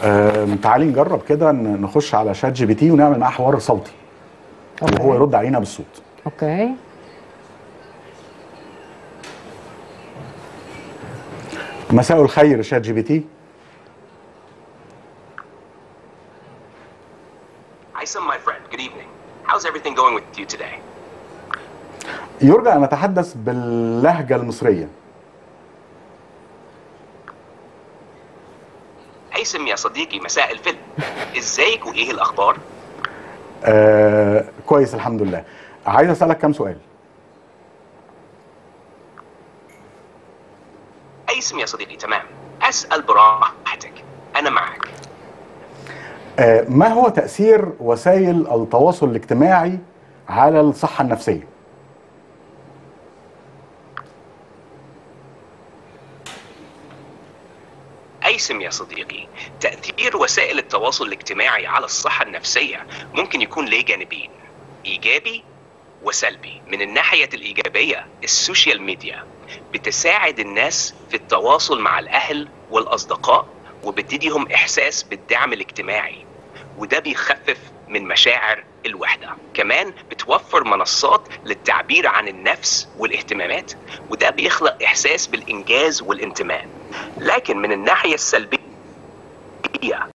آم، تعالي نجرب كده ن- نخش على شات جي بي تي ونعمل معاه حوار صوتي وهو يرد علينا بالصوت اوكي مساء الخير شات جي بي تي Isom, my friend, good evening. How's everything going with you today? يرجى ان نتحدث باللهجه المصريه هيثم يا صديقي مساء الفل ازيك وايه الاخبار آه كويس الحمد لله عايز اسالك كام سؤال هيثم يا صديقي تمام اسال براحتك انا معك آه ما هو تاثير وسائل التواصل الاجتماعي على الصحه النفسيه هيثم يا صديقي تاثير وسائل التواصل الاجتماعي على الصحه النفسيه ممكن يكون ليه جانبين ايجابي وسلبي من الناحيه الايجابيه السوشيال ميديا بتساعد الناس في التواصل مع الاهل والاصدقاء وبتديهم احساس بالدعم الاجتماعي وده بيخفف من مشاعر الوحدة كمان بتوفر منصات للتعبير عن النفس والاهتمامات وده بيخلق إحساس بالإنجاز والانتماء لكن من الناحية السلبية